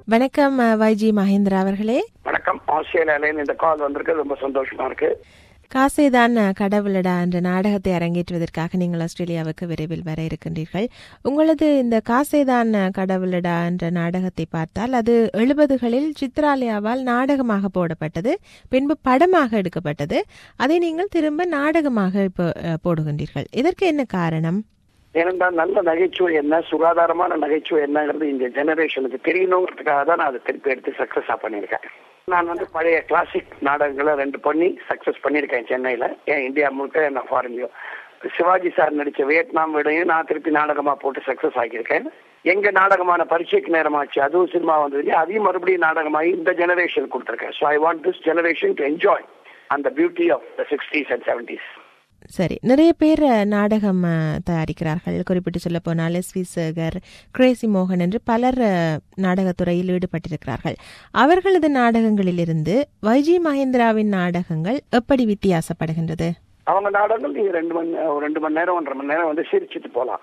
வணக்கம் அஹ், வைஜி மகேந்திரா அவர்களே வணக்கம் ஆஸ்திரேலியாலேருந்து இந்த கால் வந்திருக்கு ரொம்ப சந்தோஷமா இருக்கு காசேதான் அஹ், கடவுளடா என்ற நாடகத்தை அரங்கேற்றுவதற்காக நீங்கள் ஆஸ்திரேலியாவுக்கு விரைவில் வர இருக்கின்றீர்கள் உங்களது இந்த காசேதான் அஹ், கடவுளடா என்ற நாடகத்தை பார்த்தால் அது எழுபதுகளில் சித்ராலயாவால் நாடகமாக போடப்பட்டது பின்பு படமாக எடுக்கப்பட்டது அதை நீங்கள் திரும்ப நாடகமாக இப்போ அஹ், போடுகின்றீர்கள் இதற்கு என்ன காரணம் ஏனென்றால் நல்ல நகைச்சுவை என்ன சுகாதாரமான நகைச்சுவை என்னங்கிறது இந்த ஜெனரேஷனுக்கு தெரியணுங்கிறதுக்காக தான் நான் அதை திருப்பி எடுத்து சக்சஸா பண்ணியிருக்கேன் நான் வந்து பழைய கிளாசிக் நாடகங்களை ரெண்டு பண்ணி சக்சஸ் பண்ணியிருக்கேன் சென்னையில ஏன் இந்தியா முழுக்க நான் ஃபாரின்லயும் சிவாஜி சார் நடிச்ச வியட்நாம் விடையும் நான் திருப்பி நாடகமா போட்டு சக்சஸ் ஆகியிருக்கேன் எங்க நாடகமான பரீட்சைக்கு நேரமாச்சு அதுவும் சினிமா வந்தது இல்லையா அதையும் மறுபடியும் நாடகமாகி இந்த ஜெனரேஷன் கொடுத்துருக்கேன் so I want this generation to enjoy அந்த beauty of the sixties and seventies சரி நிறைய பேர் அஹ், நாடகம் அஹ், தயாரிக்கிறார்கள் குறிப்பிட்டு சொல்ல போனால் எஸ் வி சேகர் கிரேசி மோகன் என்று பலர் அஹ், நாடகத்துறையில் ஈடுபட்டிருக்கிறார்கள் அவர்களது நாடகங்களிலிருந்து வைஜி மகேந்திராவின் நாடகங்கள் எப்படி வித்தியாசப்படுகின்றது அவங்க நாடகங்கள் நீங்க ரெண்டு மணி ஒரு ரெண்டு மணி நேரம் ஒன்றரை மணி நேரம் வந்து சிரிச்சுட்டு போலாம்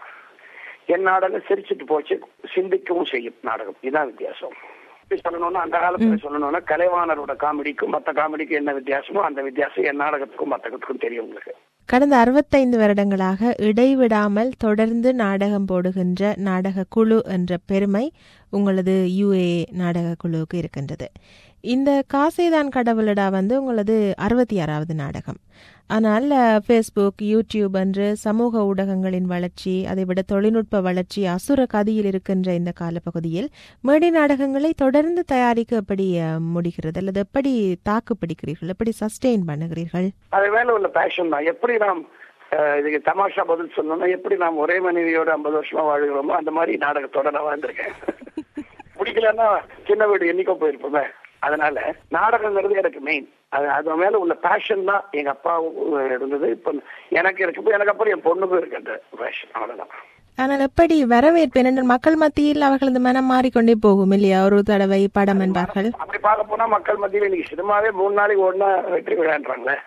என் நாடகம் சிரிச்சுட்டு போச்சு சிந்திக்கவும் செய்யும் நாடகம் இதுதான் வித்தியாசம் எப்படி சொல்லணும்னா அந்த காலத்துல சொல்லணும்னா கலைவாணரோட காமெடிக்கும் மத்த காமெடிக்கும் என்ன வித்தியாசமோ அந்த வித்தியாசம் என் நாடகத்துக்கும் மத்தத்துக்கும் தெரியும் உங்களுக்கு கடந்த அறுபத்தைந்து வருடங்களாக இடைவிடாமல் தொடர்ந்து நாடகம் போடுகின்ற நாடக குழு என்ற பெருமை உங்களது யுஏ நாடக குழுவுக்கு இருக்கின்றது இந்த காசேதான் கடவுளடா வந்து உங்களது அறுபத்தி ஆறாவது நாடகம் ஆனால் ஃபேஸ்புக் யூடியூப் என்று சமூக ஊடகங்களின் வளர்ச்சி அதைவிட தொழில்நுட்ப வளர்ச்சி அசுர கதியில் இருக்கின்ற இந்த காலப்பகுதியில் மேடை நாடகங்களை தொடர்ந்து தயாரிக்க எப்படி அஹ், முடிகிறது அல்லது எப்படி தாக்கு பிடிக்கிறீர்கள் எப்படி சஸ்டெயின் பண்ணுகிறீர்கள் அது மேல உள்ள பேஷன் தான் எப்படி நாம் அஹ், இதுக்கு தமாஷா பதில் சொல்லணும்னா எப்படி நாம் ஒரே மனைவியோட ஐம்பது வருஷமா வாழ்கிறோமோ அந்த மாதிரி நாடகத்தோட நான் வாழ்ந்திருக்கேன் பிடிக்கலன்னா சின்ன வீடு என்னைக்கோ போயிருப்போமே அதனால நாடகங்கிறது எனக்கு மெயின் அது அது மேல உள்ள பேஷன் தான் எங்க அப்பா இருந்தது இப்ப எனக்கு இருக்கு இப்ப எனக்கு அப்புறம் என் பொண்ணுக்கும் இருக்கு அந்த பேஷன் அவ்வளவுதான் ஆனால் எப்படி வரவேற்பு ஏனென்றால் மக்கள் மத்தியில் அவர்களது மனம் மாறிக்கொண்டே போகும் இல்லையா ஒரு தடவை படம் என்பார்கள் அப்படி பார்க்க போனா மக்கள் மத்தியில் இன்னைக்கு சினிமாவே மூணு நாளைக்கு ஒன்னா வெற்றி விழான்றாங்களே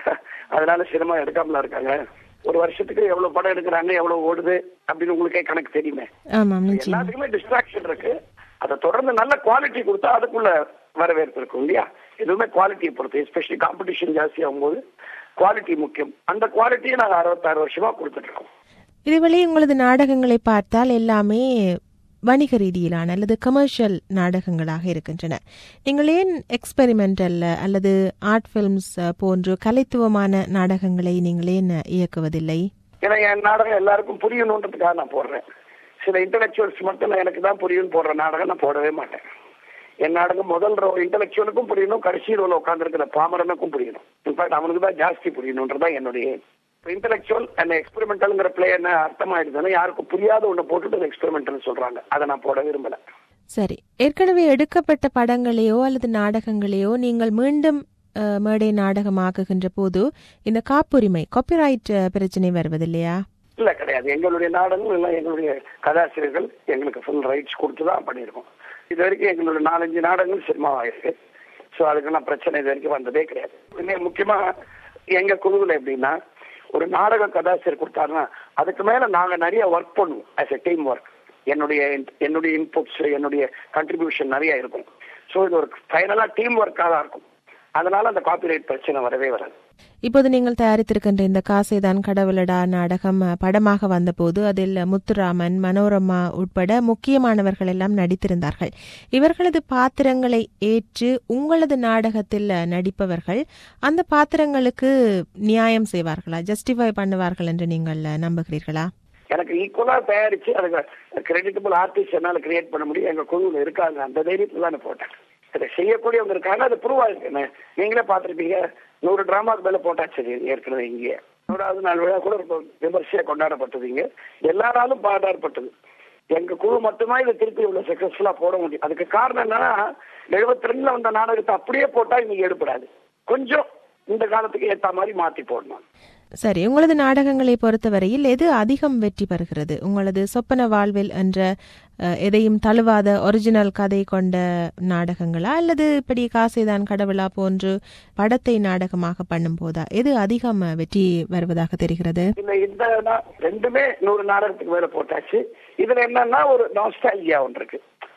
அதனால சினிமா எடுக்காமல இருக்காங்க ஒரு வருஷத்துக்கு எவ்வளவு படம் எடுக்கிறாங்க எவ்வளவு ஓடுது அப்படின்னு உங்களுக்கே கணக்கு தெரியுமே ஆமாம் நிச்சயம் எல்லாத்துக்குமே டிஸ்ட்ராக்ஷன் இருக்கு அதை தொடர்ந்து நல்ல குவாலிட்டி கொடுத்தா அதுக்குள்ள வரவேற்பு இருக்கும் இல்லையா எதுவுமே குவாலிட்டியை பொறுத்து எஸ்பெஷலி காம்படிஷன் ஜாஸ்தி ஆகும்போது குவாலிட்டி முக்கியம் அந்த குவாலிட்டியை நாங்க அறுபத்தாறு வருஷமா கொடுத்துட்டு இருக்கோம் இதுவரை உங்களது நாடகங்களை பார்த்தால் எல்லாமே வணிக ரீதியிலான அல்லது கமர்ஷியல் நாடகங்களாக இருக்கின்றன நீங்கள் ஏன் எக்ஸ்பெரிமெண்டல் அல்லது ஆர்ட் ஃபிலிம்ஸ் போன்று கலைத்துவமான நாடகங்களை நீங்கள் ஏன் இயக்குவதில்லை ஏன்னா என் நாடகம் எல்லாருக்கும் புரியணுன்றதுக்காக நான் போடுறேன் சில இன்டலெக்சுவல்ஸ் மட்டும் நான் எனக்கு தான் புரியும்னு போடுற நாடகம் நான் போடவே மாட்டேன் என் நாடகம் முதல் ரோ இன்டலெக்சுவலுக்கும் புரியணும் கடைசி ரோல உட்காந்துருக்கிற பாமரனுக்கும் புரியணும் இன்ஃபேக்ட் அவனுக்கு தான் ஜாஸ்தி புரியணுன்றதான் என்னுடைய இன்டலெக்சுவல் அண்ட் எக்ஸ்பெரிமெண்டல்ங்கிற பிளே என்ன அர்த்தமாயிடுதுன்னா யாருக்கும் புரியாத ஒண்ணு போட்டுட்டு எக்ஸ்பெரிமெண்டல் சொல்றாங்க அதை நான் போட விரும்பல சரி ஏற்கனவே எடுக்கப்பட்ட படங்களையோ அல்லது நாடகங்களையோ நீங்கள் மீண்டும் அஹ், மேடை நாடகமாக்குகின்ற போது இந்த காப்புரிமை காப்பிரைட் பிரச்சனை வருவதில்லையா இல்ல கிடையாது எங்களுடைய நாடகங்கள் எல்லாம் எங்களுடைய கதாசிரியர்கள் எங்களுக்கு ஃபுல் ரைட்ஸ் கொடுத்து தான் பண்ணியிருக்கோம் இது வரைக்கும் எங்களுடைய நாலஞ்சு நாடகங்கள் சினிமாவாயிருக்கு ஸோ அதுக்கெல்லாம் பிரச்சனை இது வரைக்கும் வந்ததே கிடையாது இன்னும் முக்கியமா எங்க குழுவில் எப்படின்னா ஒரு நாடக கதாசிரியர் கொடுத்தாருன்னா அதுக்கு மேல நாங்க நிறைய ஒர்க் பண்ணுவோம் ஆஸ் எ டீம் ஒர்க் என்னுடைய என்னுடைய இன்புட்ஸ் என்னுடைய கண்ட்ரிபியூஷன் நிறைய இருக்கும் ஸோ இது ஒரு ஃபைனலா டீம் ஒர்க்காக தான் இருக்கும் அதனால அந்த காப்பிரைட் பிரச்சனை வரவே வராது இப்போது நீங்கள் தயாரித்திருக்கின்ற இந்த காசேதான் கடவுளடா நாடகம் அஹ், படமாக வந்தபோது அதில் முத்துராமன் மனோரமா உட்பட முக்கியமானவர்கள் எல்லாம் நடித்திருந்தார்கள் இவர்களது பாத்திரங்களை ஏற்று உங்களது நாடகத்தில் அஹ், நடிப்பவர்கள் அந்த பாத்திரங்களுக்கு நியாயம் செய்வார்களா ஜஸ்டிஃபை பண்ணுவார்கள் என்று நீங்கள் அஹ், நம்புகிறீர்களா எனக்கு ஈக்குவலா தயாரிச்சு அதுக்கு கிரெடிட்டபிள் ஆர்டிஸ்ட் என்னால கிரியேட் பண்ண முடியும் எங்க குழுவில் இருக்காங்க அந்த தைரியத்துல தானே போட்டேன் இதை செய்யக்கூடியவங்க இருக்காங்க அது ப்ரூவ் ஆயிருக்கு நீங்களே பார்த்திருப்பீங்க நூறு டிராமாக்கு மேல போட்டாச்சு இது ஏற்கனவே இங்கே நூறாவது நாள் விழா கூட ரொம்ப விமர்சையா கொண்டாடப்பட்டது இங்க எல்லா நாளும் பாடாடப்பட்டது எங்க குழு மட்டுமா இதை திருப்பி இவ்வளவு சக்சஸ்ஃபுல்லா போட முடியும் அதுக்கு காரணம் என்னன்னா எழுபத்தி ரெண்டுல வந்த நாடகத்தை அப்படியே போட்டா இன்னைக்கு எடுப்படாது கொஞ்சம் இந்த காலத்துக்கு ஏத்த மாதிரி மாத்தி போடணும் சரி உங்களது நாடகங்களை பொறுத்தவரையில் எது அதிகம் வெற்றி பெறுகிறது உங்களது சொப்பன வாழ்வில் என்ற அஹ், எதையும் தழுவாத ஒரிஜினல் கதை கொண்ட நாடகங்களா அல்லது இப்படி காசைதான் கடவுளா போன்று படத்தை நாடகமாக பண்ணும் போதா எது அதிகம் அஹ், வெற்றி வருவதாக தெரிகிறது இல்ல இந்த நா- ரெண்டுமே நூறு நாடகத்துக்கு மேல போட்டாச்சு இதுல என்னன்னா ஒரு நாஸ்டாலஜியா ஒன்று இருக்கு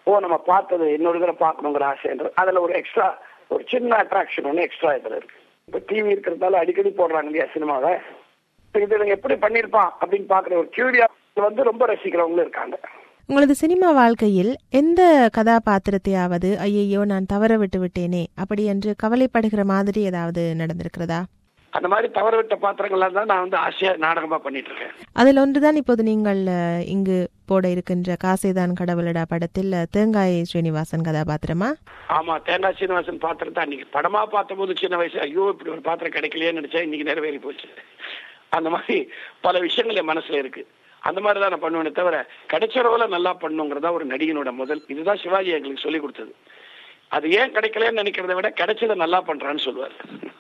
ஓ நம்ம பார்த்தது இன்னொரு தடவை பார்க்கணுங்கிற ஆசைன்றது அதுல ஒரு எக்ஸ்ட்ரா ஒரு சின்ன அட்ராக்ஷன் ஒன்று எக்ஸ்ட்ரா இதுல இருக்கு இப்போ டிவி இருக்கிறதால அடிக்கடி போடுறாங்க இல்லையா சினிமாவை இது இவங்க எப்படி பண்ணியிருப்பான் அப்படின்னு பார்க்குற ஒரு கியூரியா வந்து ரொம்ப ரசிக்கிறவங்களும் இருக்காங்க உங்களது சினிமா வாழ்க்கையில் எந்த கதாபாத்திரத்தையாவது ஐயையோ நான் தவற விட்டு விட்டேனே அப்படி என்று கவலைப்படுகிற மாதிரி ஏதாவது நடந்திருக்கிறதா அந்த மாதிரி தவறவிட்ட பாத்திரங்கள்லாம் தான் நான் வந்து ஆசையா நாடகமா பண்ணிட்டு இருக்கேன் அதில் ஒன்றுதான் இப்போது நீங்கள் அஹ், இங்கு போட இருக்கின்ற காசேதான் கடவுளடா படத்தில் அஹ், தேங்காய் ஸ்ரீனிவாசன் கதாபாத்திரமா ஆமா தேங்காய் சீனிவாசன் பாத்திரம் தான் இன்னைக்கு படமா பார்த்தபோது சின்ன வயசு ஐயோ இப்படி ஒரு பாத்திரம் கிடைக்கலையே நினைச்சா இன்னைக்கு நிறைவேறி போச்சு அந்த மாதிரி பல விஷயங்கள் என் மனசுல இருக்கு அந்த மாதிரி தான் நான் பண்ணுவேனே தவிர கிடைச்ச ரோல நல்லா பண்ணுங்கிறதா ஒரு நடிகனோட முதல் இதுதான் சிவாஜி எங்களுக்கு சொல்லி கொடுத்தது அது ஏன் கிடைக்கலன்னு நினைக்கிறத விட கிடைச்சதை நல்லா பண்றான்னு சொல்லுவார்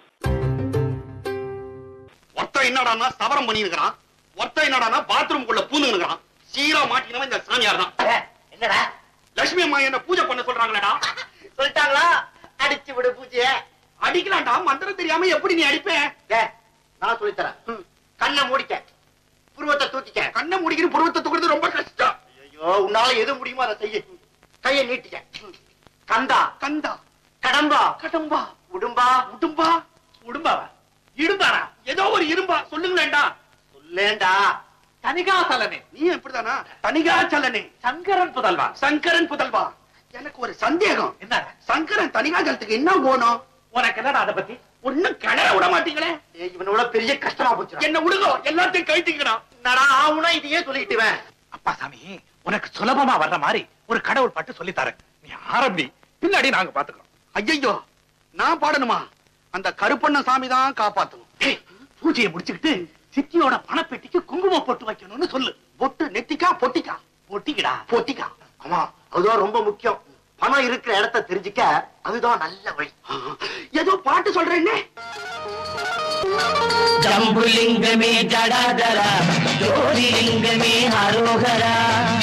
ஒருத்தன் என்னடான்னா சவரம் பண்ணி இருக்கிறான் ஒருத்தன் என்னடான்னா பாத்ரூம் குள்ள பூந்து இருக்கிறான் சீரா மாட்டினவன் இந்த சாமியார் தான் என்னடா லட்சுமி அம்மா என்ன பூஜை பண்ண சொல்றாங்களேடா சொல்லிட்டாங்களா அடிச்சு விடு பூஜைய அடிக்கலாம்டா மந்திரம் தெரியாம எப்படி நீ அடிப்ப நான் சொல்லித்தரேன் கண்ணை மூடிக்க புருவத்தை தூக்கிக்க கண்ணை முடிக்கிற புருவத்தை தூக்குறது ரொம்ப கஷ்டம் ஐயோ உன்னால எது முடியுமோ அதை செய்ய கையை நீட்டிக்க கந்தா கந்தா கடம்பா கடம்பா உடும்பா உடும்பா உடும்பாவா இடும்பாரா ஏதோ ஒரு இரும்பா சொல்லுங்களேன்டா சொல்லேண்டா தனிகாசலனே நீ எப்படிதானா தனிகாச்சலனே சங்கரன் புதல்வா சங்கரன் புதல்வா எனக்கு ஒரு சந்தேகம் என்ன சங்கரன் தனிகாஜலத்துக்கு என்ன போனோம் உனக்கு என்னடா அதை பத்தி ஒண்ணும் கிளற விட மாட்டீங்களே ஏய், இவனோட பெரிய கஷ்டமா போச்சு என்ன விடுங்க எல்லாத்தையும் கழட்டிக்கணும் என்னடா ஆவுனா இதையே சொல்லிட்டுவேன் அப்பா சாமி உனக்கு சுலபமா வர்ற மாதிரி ஒரு கடவுள் பாட்டு சொல்லி தரேன் நீ ஆரம்பி பின்னாடி நாங்க பாத்துக்கிறோம் ஐயோ நான் பாடணுமா அந்த கருப்பண்ண சாமி தான் காப்பாத்தணும் ஏய், பூஜையை முடிச்சுக்கிட்டு சித்தியோட பணப்பெட்டிக்கு குங்குமம் போட்டு வைக்கணும்னு சொல்லு பொட்டு நெத்திக்கா பொட்டிக்கா பொட்டிக்கிடா பொட்டிக்கா ஆமா அதுதான் ரொம்ப முக்கியம் பணம் இருக்கிற இடத்தை தெரிஞ்சுக்க அதுதான் நல்ல வழி ஏதோ பாட்டு சொல்றேன்னே ஜம்புலிங்கமே ஜடாதரா ஜோதிலிங்கமே அரோகரா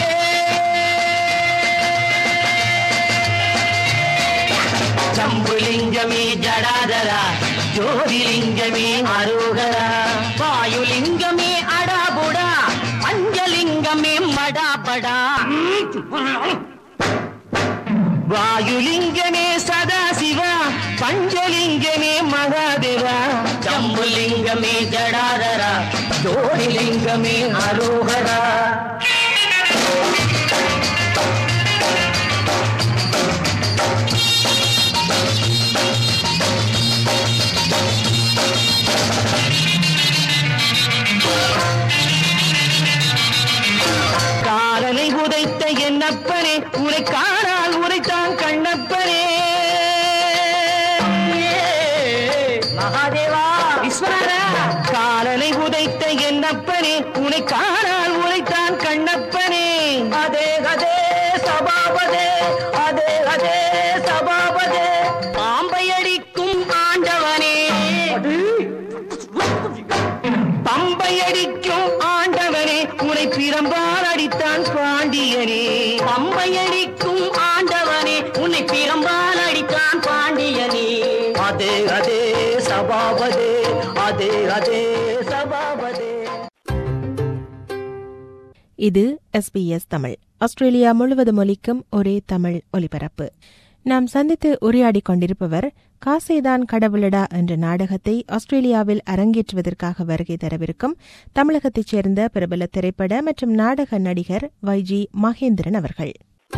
ஜம்புலிங்கமே ஜடாதரா ஜோதிலிங்கமே அரோகரா வாயுலிங்கமே அடாபுடா பஞ்சலிங்கமே மடாபடா வாயுலிங்கமே சதாசிவா பஞ்சலிங்கமே மகாதேவா ஜம்புலிங்கமே ஜடாதரா ஜோதிலிங்கமே அரோகரா காலனை உதைத்த என்னப்பனே உரை காணால் உரைத்தான் கண்ணப்பனே மகாதேவா விஸ்வநாதா காலனை உதைத்த என்னப்பனே உனை காணால் உரைத்தான் கண்ணப்பனே அதே அதே சபாபதே அதே அதே சபாபதே பாம்பை அடிக்கும் ஆண்டவனே பம்பை அடிக்கும் ஆண்டவனே உனை பிரம்பால் அடித்தான் பாண்டியனே பம்பை அடிக்கும் ஆண்டவனே உன்னை பிரம்பால் அடித்தான் பாண்டியனே அதே அதே சபாபதே அதே அதே சபாபதே இது எஸ்பிஎஸ் தமிழ் ஆஸ்திரேலியா முழுவதும் ஒலிக்கும் ஒரே தமிழ் ஒலிபரப்பு நாம் சந்தித்து உரையாடிக் கொண்டிருப்பவர் காசேதான் கடவுளடா என்ற நாடகத்தை ஆஸ்திரேலியாவில் அரங்கேற்றுவதற்காக வருகை தரவிருக்கும் தமிழகத்தைச் சேர்ந்த பிரபல திரைப்பட மற்றும் நாடக நடிகர் வைஜி மகேந்திரன் அவர்கள்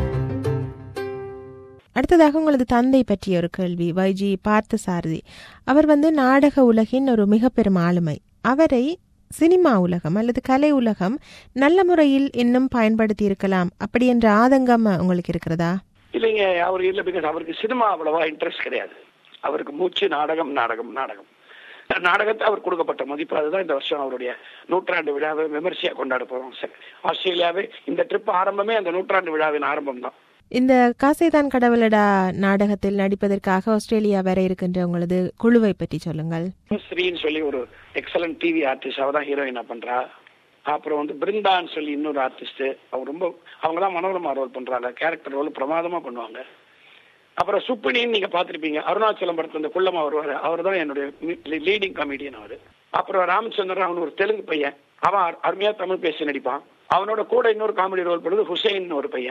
அடுத்ததாக உங்களது தந்தை பற்றிய ஒரு கேள்வி வைஜி பார்த்தசாரதி அவர் வந்து நாடக உலகின் ஒரு மிக பெரும் ஆளுமை அவரை சினிமா உலகம் அல்லது கலை உலகம் நல்ல முறையில் இன்னும் பயன்படுத்தி இருக்கலாம் அப்படி என்ற ஆதங்கம் உங்களுக்கு இருக்கிறதா இல்லைங்க அவர் இல்லை பிகாஸ் அவருக்கு சினிமா அவ்வளவா இன்ட்ரெஸ்ட் கிடையாது அவருக்கு மூச்சு நாடகம் நாடகம் நாடகம் நாடகத்தை அவர் கொடுக்கப்பட்ட மதிப்பு அதுதான் இந்த வருஷம் அவருடைய நூற்றாண்டு விழாவை விமர்சையா கொண்டாட போறோம் சார் ஆஸ்திரேலியாவே இந்த ட்ரிப் ஆரம்பமே அந்த நூற்றாண்டு விழாவின் ஆரம்பம் தான் இந்த காசேதான் கடவுளடா நாடகத்தில் நடிப்பதற்காக ஆஸ்திரேலியா வர இருக்கின்ற உங்களது குழுவை பற்றி சொல்லுங்கள் ஸ்ரீன்னு சொல்லி ஒரு எக்ஸலன்ட் டிவி ஆர்டிஸ்ட் அவ தான் ஹீரோயினா பண்றா அப்புறம் வந்து பிருந்தான்னு சொல்லி இன்னொரு ஆர்டிஸ்ட் அவர் ரொம்ப அவங்க தான் மனோரமா ரோல் பண்றாங்க கேரக்டர் ரோல் பிரமாதமா பண்ணுவாங்க அப்புறம் சுப்பினின்னு நீங்க பார்த்திருப்பீங்க அருணாச்சலம் படத்துல இந்த குள்ளமா வருவாரு அவர் தான் என்னுடைய லீடிங் கமெடியன் அவரு அப்புறம் ராமச்சந்திரன் அவன் ஒரு தெலுங்கு பையன் அவன் அரு- அருமையா தமிழ் பேசி நடிப்பான் அவனோட கூட இன்னொரு காமெடி ரோல் பண்ணுறது ஹுசைன் ஒரு பையன்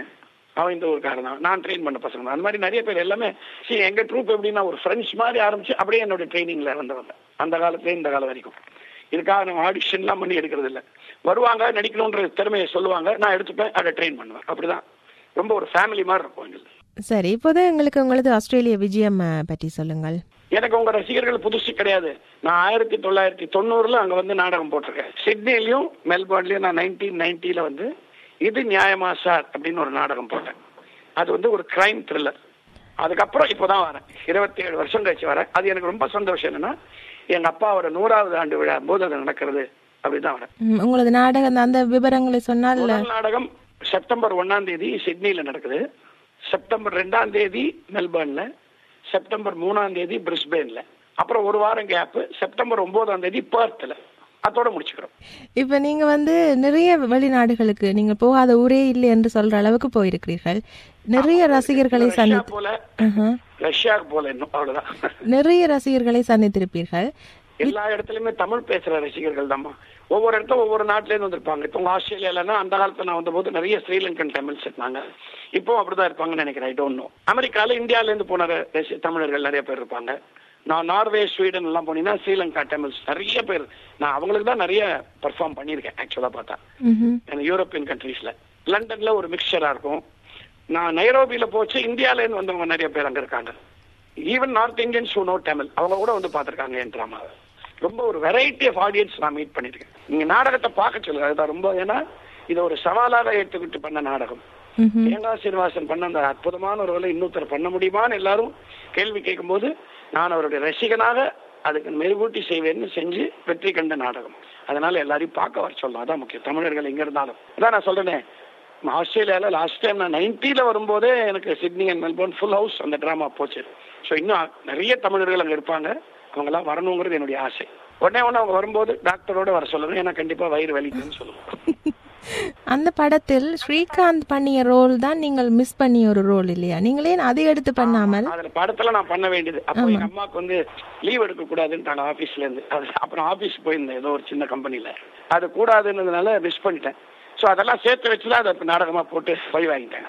அவன் இந்த ஊருக்காரன் தான் நான் ட்ரெயின் பண்ண பசங்க தான் அந்த மாதிரி நிறைய பேர் எல்லாமே சரி எங்க ட்ரூப் எப்படின்னா ஒரு ஃப்ரெண்ட்ஸ் மாதிரி ஆரம்பிச்சு அப்படியே என்னோட ட்ரைனிங்ல வந்தவங்க அந்த காலத்துல இந்த காலம் வரைக்கும் இதுக்காக நம்ம ஆடிஷன்லாம் பண்ணி எடுக்கிறது இல்ல வருவாங்க நடிக்கணுன்ற திறமையை சொல்லுவாங்க நான் எடுத்துப்பேன் அதை ட்ரெயின் பண்ணுவேன் அப்படிதான் ரொம்ப ஒரு ஃபேமிலி மாதிரி இருக்கும் எங்களுக்கு சரி இப்போது எங்களுக்கு உங்களது ஆஸ்திரேலிய விஜயம் அஹ், பற்றி சொல்லுங்கள் எனக்கு உங்க ரசிகர்கள் புதுசு கிடையாது நான் ஆயிரத்தி தொள்ளாயிரத்தி தொண்ணூறுல அங்க வந்து நாடகம் போட்டிருக்கேன் சிட்னிலையும் மெல்போர்ன்லயும் நான் நைன்டீன் நைன்டில வந்து இது நியாயமா சார் அப்படின்னு ஒரு நாடகம் போட்டேன் அது வந்து ஒரு கிரைம் த்ரில்லர் அதுக்கப்புறம் இப்போதான் வரேன் இருபத்தி ஏழு வருஷம் கழிச்சு வரேன் அது எனக்கு ரொம்ப சந்தோஷம் என்னன்னா எங்க அப்பாவோட நூறாவது ஆண்டு விழா போது அது நடக்கிறது அப்படிதான் வரேன் ம், உங்களது நாடகம் அந்த விவரங்களை சொன்னால் முதல் நாடகம் செப்டம்பர் ஒண்ணாம் தேதி சிட்னில நடக்குது செப்டம்பர் ரெண்டாம் தேதி மெல்பர்ன்ல செப்டம்பர் மூணாம் தேதி பிரிஸ்பேன்ல அப்புறம் ஒரு வாரம் கேப் செப்டம்பர் ஒன்பதாம் தேதி பர்த்ல அதோட முடிச்சுக்கிறோம் இப்ப நீங்க வந்து நிறைய வெளிநாடுகளுக்கு நீங்க போகாத ஊரே இல்லை என்று சொல்ற அளவுக்கு போயிருக்கிறீர்கள் நிறைய ரசிகர்களை ரஷ்யா சந்தித்து போல ஆஹா. ரஷ்யாவுக்கு போல இன்னும் அவ்வளவுதான் நிறைய ரசிகர்களை சந்தித்திருப்பீர்கள் எல்லா இடத்துலயுமே தமிழ் பேசுற ரசிகர்கள் தாம்மா ஒவ்வொரு இடத்துல ஒவ்வொரு நாட்டுல இருந்து வந்திருப்பாங்க இப்போ உங்க ஆஸ்திரேலியாலன்னா அந்த காலத்துல நான் வந்தபோது நிறைய ஸ்ரீலங்கன் தமிழ்ஸ் இருந்தாங்க இப்போ அப்படிதான் இருப்பாங்கன்னு நினைக்கிறேன் ஐ டோன்ட் நோ அமெரிக்கால இந்தியால இருந்து போன ர- ரசி- தமிழர்கள் நிறைய பேர் இருப்பாங்க நான் நார்வே ஸ்வீடன் எல்லாம் போனீங்கன்னா ஸ்ரீலங்கா தமிழ்ஸ் நிறைய பேர் நான் அவங்களுக்கு தான் நிறைய பெர்ஃபார்ம் பண்ணியிருக்கேன் ஆக்சுவலா பார்த்தா ம்ஹும். அந்த யூரோப்பியன் கண்ட்ரீஸ்ல லண்டன்ல ஒரு மிக்சரா இருக்கும் நான் நைரோபியில போச்சு இந்தியால இருந்து வந்தவங்க நிறைய பேர் அங்க இருக்காங்க even north Indians who know Tamil அவங்க கூட வந்து பார்த்திருக்காங்க என் டிராமாவை ரொம்ப ஒரு வெரைட்டி ஆஃப் ஆடியன்ஸ் நான் மீட் பண்ணிருக்கேன் நீங்க நாடகத்தை பார்க்க சொல்லுங்க அதுதான் ரொம்ப ஏன்னா இதை ஒரு சவாலாக எடுத்துக்கிட்டு பண்ண நாடகம் ம்ஹும். தேங்கா சீனிவாசன் பண்ண அந்த அற்புதமான ஒரு வேலை இன்னொருத்தர் பண்ண முடியுமான்னு எல்லாரும் கேள்வி கேட்கும்போது நான் அவருடைய ரசிகனாக அதுக்கு மெருகூட்டி செய்வேன்னு செஞ்சு வெற்றி கண்ட நாடகம் அதனால எல்லாரையும் பார்க்க வர சொல்லலாம் அதான் முக்கியம் தமிழர்கள் எங்க இருந்தாலும் அதான் நான் சொல்றேனே ஆஸ்திரேலியால லாஸ்ட் டைம் நான் நைன்டில வரும்போதே எனக்கு Sydney and Melbourne full house அந்த டிராமா போச்சு ஸோ இன்னும் நிறைய தமிழர்கள் அங்க இருப்பாங்க அவங்க எல்லாம் வரணுங்கிறது என்னுடைய ஆசை உடனே உடனே அவங்க வரும்போது டாக்டரோட வர சொல்லுங்க ஏன்னா கண்டிப்பா வயிறு வலிக்குதுன்னு சொல்லுவாங்க அந்த படத்தில் ஸ்ரீகாந்த் பண்ணிய ரோல் தான் நீங்கள் மிஸ் பண்ணிய ஒரு ரோல் இல்லையா நீங்களே அதை எடுத்து பண்ணாமல் அதுல படத்துல நான் பண்ண வேண்டியது அப்போ எங்க அம்மாக்கு வந்து லீவ் எடுக்க கூடாதுன்ட்டாங்க ஆபீஸ்ல இருந்து அது அப்புறம் ஆபீஸ் போயிருந்தேன் ஏதோ ஒரு சின்ன கம்பெனில அது கூடாதுன்றதுனால மிஸ் பண்ணிட்டேன் சோ அதெல்லாம் சேர்த்து வச்சுதான் அதை இப்ப நாடகமா போட்டு போய் வாங்கிட்டேன்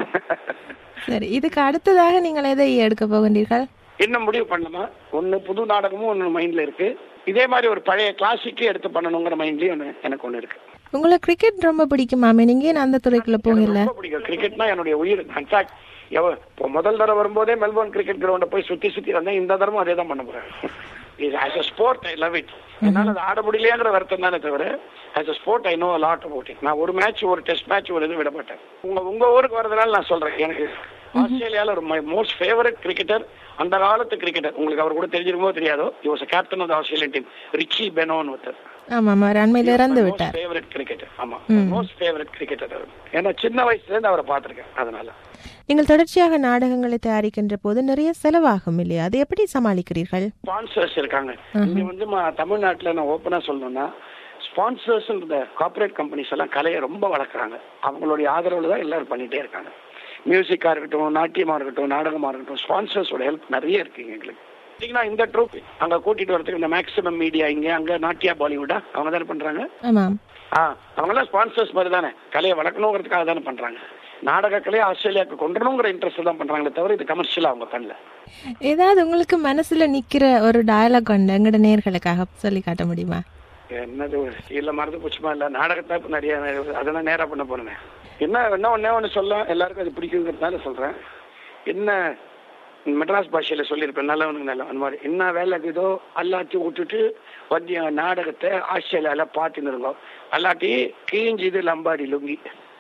சரி இதுக்கு அடுத்ததாக நீங்கள் எதை எடுக்க போகின்றீர்கள் இன்னும் முடிவு பண்ணலாமா ஒண்ணு புது நாடகமும் ஒண்ணு மைண்ட்ல இருக்கு இதே மாதிரி ஒரு பழைய கிளாசிக்கே எடுத்து பண்ணணுங்கிற மைண்ட்லயும் ஒண்ணு எனக்கு ஒண்ணு இருக்கு உங்களுக்கு கிரிக்கெட் ரொம்ப பிடிக்குமாமே நீங்க ஏன் அந்த துறைக்குள்ள போகல எனக்கு ரொம்ப பிடிக்கும் கிரிக்கெட்னா என்னுடைய உயிர் இன்ஃபேக்ட் இப்போ முதல் தடவை வரும்போதே மெல்போர்ன் கிரிக்கெட் கிரவுண்ட போய் சுத்தி சுத்தி வந்தேன் இந்த தடவை அதே தான் பண்ண போறேன் இது as a sport I love it என்னால அது ஆட முடியலையாங்கிற வருத்தம் தானே தவிர as a sport I know lot about it நான் ஒரு மேட்ச் ஒரு டெஸ்ட் மேட்ச் ஒரு இது விட மாட்டேன் உங்க உங்க ஊருக்கு வரதுனால நான் சொல்றேன் எனக்கு ஆஸ்திரேலியால ஒரு மோஸ்ட் ஃபேவரட் கிரிக்கெட்டர் அந்த காலத்து கிரிக்கெட்டர் உங்களுக்கு அவர் கூட தெரிஞ்சிருக்கோ தெரியாதோ யூஸ் captain of Australian team Richie பெனோன்னு ஒருத்தர் ஆமாம் அவர் அண்மையில இறந்து விட்டார் ஃபேவரட் கிரிக்கெட்டர் ஆமா மோஸ்ட் ஃபேவரட் கிரிக்கெட்டர் அவர் ஏன்னா சின்ன வயசுல இருந்து அவரை பார்த்திருக்கேன் அதனால நீங்கள் தொடர்ச்சியாக நாடகங்களை தயாரிக்கின்ற போது நிறைய செலவாகும் இல்லையா அதை எப்படி சமாளிக்கிறீர்கள் ஸ்பான்சர்ஸ் இருக்காங்க இங்க வந்து ம- தமிழ்நாட்டுல நான் ஓப்பனா சொல்லணும்னா ஸ்பான்சர்ஸ் இந்த கார்ப்பரேட் கம்பெனிஸ் எல்லாம் கலையை ரொம்ப வளர்க்குறாங்க அவங்களுடைய ஆதரவுல தான் எல்லாரும் பண்ணிட்டே இருக்காங்க மியூசிக்கா இருக்கட்டும் நாட்டியமா இருக்கட்டும் நாடகமா இருக்கட்டும் ஸ்பான்சர்ஸோட ஹெல்ப் நிறைய இருக்குங்க எங்களுக்கு பாத்தீங்கன்னா இந்த ட்ரூப் அங்க கூட்டிட்டு வரதுக்கு இந்த மேக்ஸிமம் மீடியா இங்க அங்க நாட்டியா பாலிவுட்டா அவங்க தானே பண்றாங்க ஆமாம் ஆ அவங்க எல்லாம் ஸ்பான்சர்ஸ் மாதிரி தானே கலையை வளர்க்கணுங்கிறதுக்காக தானே பண்றாங்க நாடக கலையை ஆஸ்திரேலியாவுக்கு கொண்டு வரணுங்கிற இன்ட்ரெஸ்ட் தான் பண்றாங்களே தவிர இது கமர்ஷியலா அவங்க பண்ணல ஏதாவது உங்களுக்கு மனசுல நிக்கிற ஒரு டயலாக் உண்டு எங்கட நேர்களுக்காக சொல்லி காட்ட முடியுமா என்னது இல்ல மறந்து போச்சுமா இல்ல நாடகத்தை இப்ப நிறைய அதெல்லாம் நேரா பண்ண போறேன் என்ன என்ன ஒன்னே ஒண்ணு சொல்ல எல்லாருக்கும் அது பிடிக்குங்கிறதுனால சொல்றேன் என்ன மெட்ராஸ் பாஷையில சொல்லியிருப்பேன் நல்லவனுக்கு நல்ல அந்த மாதிரி என்ன வேலை இருக்குதோ எல்லாத்தையும் விட்டுட்டு வந்து என் நாடகத்தை ஆஸ்திரேலியால பார்த்துன்னு இருக்கோம் அல்லாட்டி கீஞ்சிது லம்பாடி லுங்கி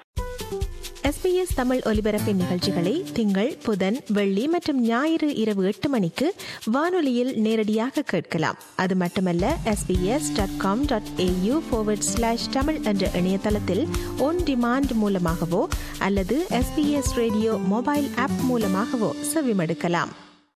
எஸ்பிஎஸ் தமிழ் ஒலிபரப்பின் நிகழ்ச்சிகளை திங்கள் புதன் வெள்ளி மற்றும் ஞாயிறு இரவு எட்டு மணிக்கு வானொலியில் நேரடியாக கேட்கலாம் அது மட்டுமல்ல SBS dot com dot AU slash Tamil என்ற இணையதளத்தில் ஒன் டிமாண்ட் மூலமாகவோ அல்லது எஸ்பிஎஸ் ரேடியோ மொபைல் ஆப் மூலமாகவோ செவிமடுக்கலாம்